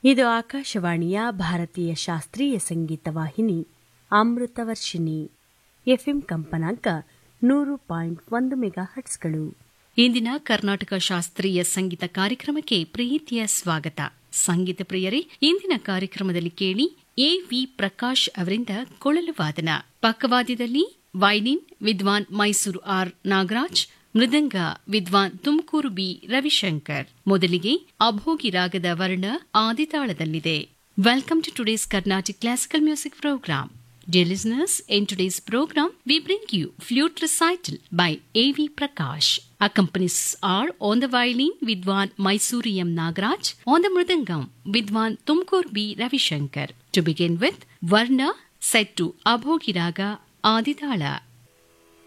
ಇದು ಆಕಾಶವಾಣಿಯ ಭಾರತೀಯ ಶಾಸ್ತ್ರೀಯ ಸಂಗೀತ ವಾಹಿನಿ ಅಮೃತವರ್ಷಿಣಿ ಎಫ್ಎಂ ಕಂಪನಾಂಕ ನೂರು ಪಾಯಿಂಟ್ ಒಂದು ಮೆಗಾ ಹಟ್ಸ್ಗಳು ಇಂದಿನ ಕರ್ನಾಟಕ ಶಾಸ್ತ್ರೀಯ ಸಂಗೀತ ಕಾರ್ಯಕ್ರಮಕ್ಕೆ ಪ್ರೀತಿಯ ಸ್ವಾಗತ ಸಂಗೀತ ಪ್ರಿಯರೇ ಇಂದಿನ ಕಾರ್ಯಕ್ರಮದಲ್ಲಿ ಕೇಳಿ ಎ ವಿ ಪ್ರಕಾಶ್ ಅವರಿಂದ ಕೊಳಲು ವಾದನ ಪಕ್ಕವಾದ್ಯದಲ್ಲಿ ವೈಲಿನ್ ವಿದ್ವಾನ್ ಮೈಸೂರು ಆರ್ ನಾಗರಾಜ್ ಮೃದಂಗ ವಿದ್ವಾನ್ ತುಮಕೂರು ಬಿ ರವಿಶಂಕರ್ ಮೊದಲಿಗೆ ಅಭೋಗಿ ರಾಗದ ವರ್ಣ ಆದಿತಾಳದಲ್ಲಿದೆ welcome to today's Carnatic classical music program Dear listeners, in today's program, we bring you Flute Recital by A.V. Prakash. Accompanies are on the violin Vidwan Mysuri M. Nagraj, on the mridangam Vidwan Tumkur B. Ravishankar. To begin with, Varna set to Abhogiraga Aditala.